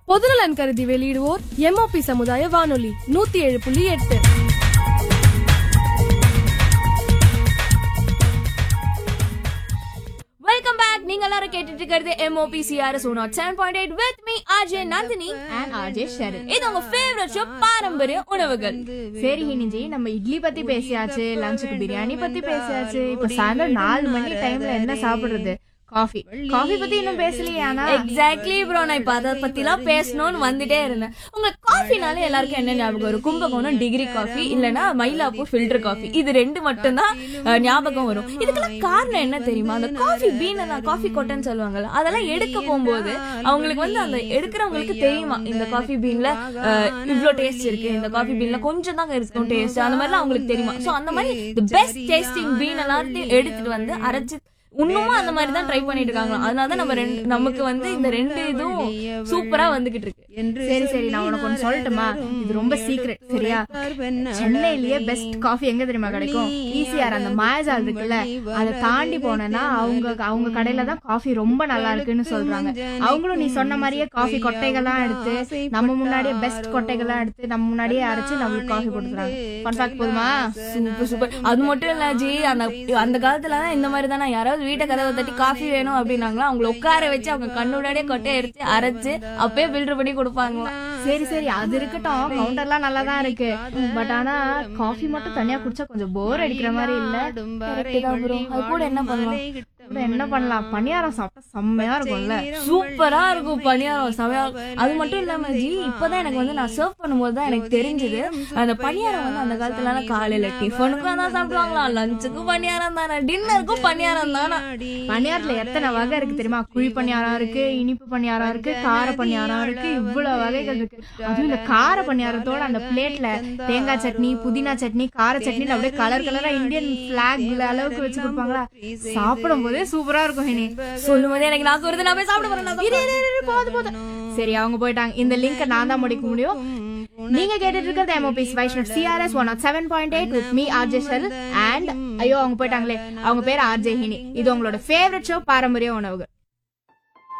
பொதுநலன் கருதி வெளியிடுவோர் எம்ஓபி சமுதாய வானொலி நூத்தி ஏழு புள்ளி எட்டு வெல்கம் பேக் நீங்க எல்லாரும் கேட்டுட்டு இருக்கிறது MOP CRS one nought seven point eight with me RJ Nandini and RJ Sharath இது உங்க ஃபேவரட் ஷோ பாரம்பரிய உணவுகள் சரி ஹினிஜி நம்ம இட்லி பத்தி பேசியாச்சு லஞ்சுக்கு பிரியாணி பத்தி பேசியாச்சு இப்ப சாயந்தரம் நாலு மணி டைம்ல என்ன சாப்பிடுறது காஃபி காஃபி பத்தி இன்னும் பேசலையே ஆனா எக்ஸாக்ட்லி ப்ரோ நான் இப்ப அதை பத்தி எல்லாம் பேசணும்னு வந்துட்டே இருந்தேன் உங்களுக்கு காஃபினாலே எல்லாருக்கும் என்ன ஞாபகம் வரும் கும்பகோணம் டிகிரி காஃபி இல்லனா மயிலாப்பூர் ஃபில்டர் காஃபி இது ரெண்டு மட்டும்தான் அஹ், ஞாபகம் வரும் இதுக்கெல்லாம் காரணம் என்ன தெரியுமா அந்த காஃபி பீன் எல்லாம் காஃபி கொட்டைன்னு சொல்லுவாங்கல்ல அதெல்லாம் எடுக்க போகும்போது அவங்களுக்கு வந்து அந்த எடுக்கிறவங்களுக்கு தெரியுமா இந்த காஃபி பீன்ல இவ்ளோ டேஸ்ட் இருக்கு இந்த காஃபி பீன்ல கொஞ்சம் தான் இருக்கும் டேஸ்ட் அந்த மாதிரிலாம் அவங்களுக்கு தெரியுமா சோ அந்த மாதிரி பெஸ்ட் டேஸ்டிங் பீன் எல்லாத்தையும் எடுத்துட்டு வந்து அரைச்சு இன்னமும் அந்த மாதிரி தான் ட்ரை பண்ணிட்டு இருக்காங்களாம் அதனால தான் நம்ம ரெண்டு நமக்கு வந்து இந்த ரெண்டு இதுவும் சூப்பரா வந்துகிட்டு இருக்கு சரி சரி நான் உனக்கு ஒண்ணு சொல்லட்டுமா இது ரொம்ப சீக்ரெட் சரியா சென்னையிலேயே பெஸ்ட் காஃபி எங்க தெரியுமா கிடைக்கும் ஈசிஆர் அந்த மாயஜால் இருக்குல்ல அதை தாண்டி போனேன்னா அவங்க அவங்க கடையில தான் காஃபி ரொம்ப நல்லா இருக்குன்னு சொல்றாங்க அவங்களும் நீ சொன்ன மாதிரியே காஃபி கொட்டைகள்லாம் எடுத்து நம்ம முன்னாடியே பெஸ்ட் கொட்டைகள்லாம் எடுத்து நம்ம முன்னாடியே அரைச்சு நம்மளுக்கு காஃபி கொடுக்குறாங்க கான்டாக்ட் போதுமா சூப்பர் சூப்பர் அது மட்டும் இல்ல ஜி அந்த அந்த காலத்துல இந்த மாதிரி தானே யாராவது வீட்டை கதவை தட்டி காஃபி வேணும் அப்படின்னாங்களா அவங்கள உட்கார வச்சு அவங்க கண்ணுடாடியே கொட்டையை எடுத்து அரைச்சு அப்பயே ஃபில்டர் பண்ணி கொடுப்பாங்களாம் சரி சரி அது இருக்கட்டும் கவுண்டர்லாம் நல்லா தான் இருக்கு பட் ஆனா காஃபி மட்டும் தனியா குடிச்சா கொஞ்சம் போர் அடிக்கிற மாதிரி இல்ல Correct தான் bro. அது கூட என்ன பண்ணலாம் அப்புறம் என்ன பண்ணலாம் பணியாரம் சாப்பிட்டா செம்மையா இருக்கும்ல சூப்பரா இருக்கும் பணியாரம் செமையா இருக்கும். அது மட்டும் இல்லாம ஜி இப்பதான் எனக்கு வந்து நான் சர்வ் பண்ணும்போது தான் எனக்கு தெரிஞ்சது அந்த பணியாரம் வந்து அந்த காலத்துல எல்லாம் காலையில டிஃபனுக்கும் தான் சாப்பிடுவாங்களாம் லஞ்சுக்கும் பணியாரம் தானே டின்னருக்கும் பணியாரம் தானே பணியாரத்துல எத்தனை வகை இருக்கு தெரியுமா குழி பணியாரம் இருக்கு இனிப்பு பணியாரம் இருக்கு கார பணியாரம் இருக்கு இவ்வளவு வகைகள் இருக்கு அதுவும் இந்த கார பணியாரத்தோட அந்த பிளேட்ல தேங்காய் சட்னி புதினா சட்னி கார சட்னி அப்படியே கலர் கலரா இந்தியன் பிளாக் அளவுக்கு வச்சு கொடுப்பாங்களா சாப்பிடும் போதே சூப்பரா இருக்கும் ஹினி சொல்லும் போதே எனக்கு நாக்கு வருது நான் போய் சாப்பிட போறேன் நான் இரு, இரு, இரு, இரு, போதும், போதும். சரி அவங்க போயிட்டாங்க இந்த லிங்க் நான் தான் முடிக்க முடியும் நீங்க கேட்டுட்டு இருக்கிறது MOP's Vaishnav CRS one ought seven point eight with me RJ ஷெல் அண்ட் ஐயோ அவங்க போயிட்டாங்களே அவங்க பேர் ஆர்ஜே ஹினி இது உங்களோட ஃபேவரட் ஷோ பாரம்பரிய உணவுகள்